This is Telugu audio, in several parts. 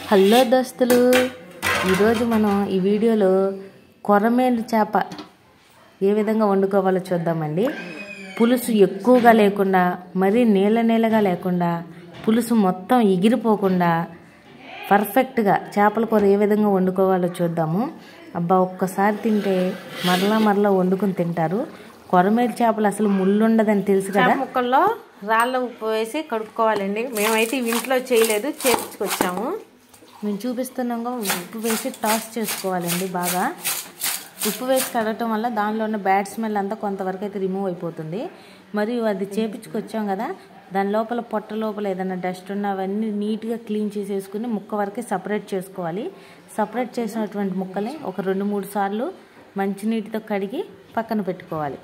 హలో దోస్తులు ఈరోజు మనం ఈ వీడియోలో కొరమేను చేప ఏ విధంగా వండుకోవాలో చూద్దామండి పులుసు ఎక్కువగా లేకుండా మరీ నీళ్ళ నీళ్ళగా లేకుండా పులుసు మొత్తం ఎగిరిపోకుండా పర్ఫెక్ట్గా చేపల కూర ఏ విధంగా వండుకోవాలో చూద్దాము అబ్బా ఒక్కసారి తింటే మరలా మరలా వండుకుని తింటారు కొరమేరు చేపలు అసలు ముళ్ళుండదని తెలుసు కదా చేప ముక్కల్లో రాళ్ళ ఉప్పు వేసి కడుక్కోవాలండి మేమైతే ఇంట్లో చేయలేదు చేపించుకొచ్చాము మేము చూపిస్తున్నాగా ఉప్పు వేసి టాస్ చేసుకోవాలండి బాగా ఉప్పు వేసి కడగటం వల్ల దానిలో ఉన్న బ్యాడ్ స్మెల్ అంతా కొంతవరకు అయితే రిమూవ్ అయిపోతుంది మరియు అది చేపించుకొచ్చాం కదా దాని లోపల పొట్ట లోపల ఏదైనా డస్ట్ ఉన్న అవన్నీ నీట్గా క్లీన్ చేసేసుకుని ముక్క వరకే సపరేట్ చేసుకోవాలి సపరేట్ చేసినటువంటి ముక్కలే ఒక రెండు మూడు సార్లు మంచినీటితో కడిగి పక్కన పెట్టుకోవాలి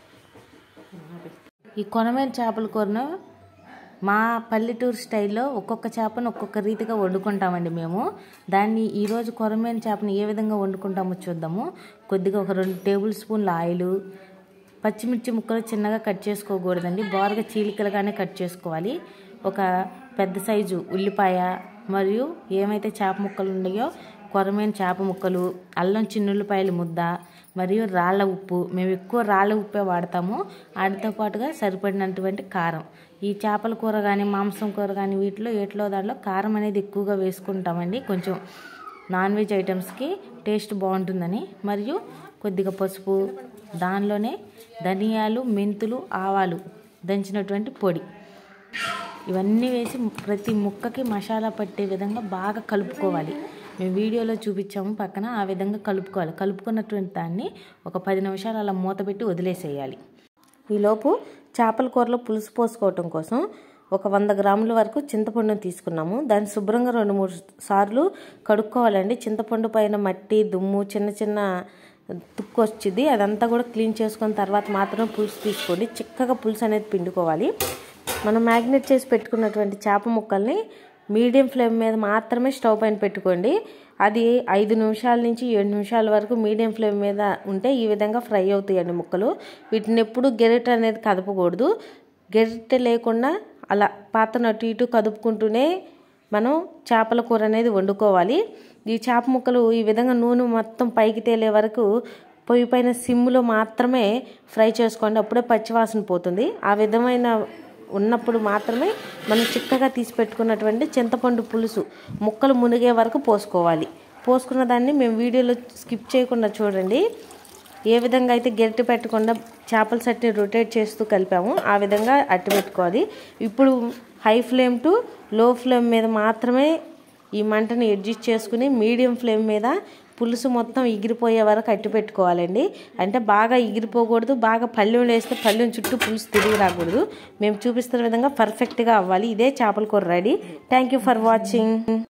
ఈ కొనమేర చేపల కూరను మా పల్లెటూరు స్టైల్లో ఒక్కొక్క చేపను ఒక్కొక్క రీతిగా వండుకుంటామండి మేము దాన్ని ఈరోజు కొరమేన చేపను ఏ విధంగా వండుకుంటామో చూద్దాము కొద్దిగా ఒక రెండు టేబుల్ స్పూన్ల ఆయిల్ పచ్చిమిర్చి ముక్కలు చిన్నగా కట్ చేసుకోకూడదండి బారుగా చీలికలుగానే కట్ చేసుకోవాలి ఒక పెద్ద సైజు ఉల్లిపాయ మరియు ఏమైతే చేప ముక్కలు ఉన్నాయో కొరమైన చేప ముక్కలు అల్లం చిన్నుల్లిపాయల ముద్ద మరియు రాళ్ళ ఉప్పు మేము ఎక్కువ రాళ్ళ ఉప్పే వాడతాము వాటితో పాటుగా సరిపడినటువంటి కారం ఈ చేపల కూర కానీ మాంసం కూర కానీ వీటిలో ఏట్లో దాంట్లో కారం అనేది ఎక్కువగా వేసుకుంటామండి కొంచెం నాన్ వెజ్ ఐటమ్స్కి టేస్ట్ బాగుంటుందని మరియు కొద్దిగా పసుపు దానిలోనే ధనియాలు మెంతులు ఆవాలు దంచినటువంటి పొడి ఇవన్నీ వేసి ప్రతి ముక్కకి మసాలా పట్టే విధంగా బాగా కలుపుకోవాలి మేము వీడియోలో చూపించాము పక్కన ఆ విధంగా కలుపుకోవాలి కలుపుకున్నటువంటి దాన్ని ఒక పది నిమిషాలు అలా మూత పెట్టి వదిలేసేయాలి ఈలోపు చేపల కూరలో పులుసు పోసుకోవటం కోసం ఒక వంద గ్రాముల వరకు చింతపండును తీసుకున్నాము దాన్ని శుభ్రంగా రెండు మూడు సార్లు కడుక్కోవాలండి చింతపండు పైన మట్టి దుమ్ము చిన్న చిన్న తుక్కు వచ్చింది అదంతా కూడా క్లీన్ చేసుకున్న తర్వాత మాత్రం పులుసు తీసుకోండి చిక్కగా పులుసు అనేది పిండుకోవాలి మనం మ్యాగ్నెట్ చేసి పెట్టుకున్నటువంటి చేప ముక్కల్ని మీడియం ఫ్లేమ్ మీద మాత్రమే స్టవ్ పైన పెట్టుకోండి అది ఐదు నిమిషాల నుంచి ఏడు నిమిషాల వరకు మీడియం ఫ్లేమ్ మీద ఉంటే ఈ విధంగా ఫ్రై అవుతాయండి ముక్కలు వీటిని ఎప్పుడు గెరిట అనేది కదపకూడదు గెరిట లేకుండా అలా పాత్రను అటు ఇటు కదుపుకుంటూనే మనం చేపల కూర అనేది వండుకోవాలి ఈ చేప ముక్కలు ఈ విధంగా నూనె మొత్తం పైకి తేలే వరకు పొయ్యి పైన సిమ్లో మాత్రమే ఫ్రై చేసుకోండి అప్పుడే పచ్చివాసన పోతుంది ఆ విధమైన ఉన్నప్పుడు మాత్రమే మనం చిక్కగా తీసి పెట్టుకున్నటువంటి చింతపండు పులుసు ముక్కలు మునిగే వరకు పోసుకోవాలి పోసుకున్న దాన్ని మేము వీడియోలో స్కిప్ చేయకుండా చూడండి ఏ విధంగా అయితే గెరిటి పెట్టకుండా చేపల సట్ని రొటేట్ చేస్తూ కలిపాము ఆ విధంగా అట్టు పెట్టుకోవాలి ఇప్పుడు high flame to low flame మీద మాత్రమే ఈ మంటని అడ్జస్ట్ చేసుకుని మీడియం ఫ్లేమ్ మీద పులుసు మొత్తం ఎగిరిపోయే వరకు అట్టు పెట్టుకోవాలండి అంటే బాగా ఎగిరిపోకూడదు బాగా పళ్ళెం వేస్తే పళ్ళెం చుట్టూ పులుసు తిరిగి రాకూడదు మేము చూపిస్తున్న విధంగా పర్ఫెక్ట్గా అవ్వాలి ఇదే చేపల కూర ready thank you for watching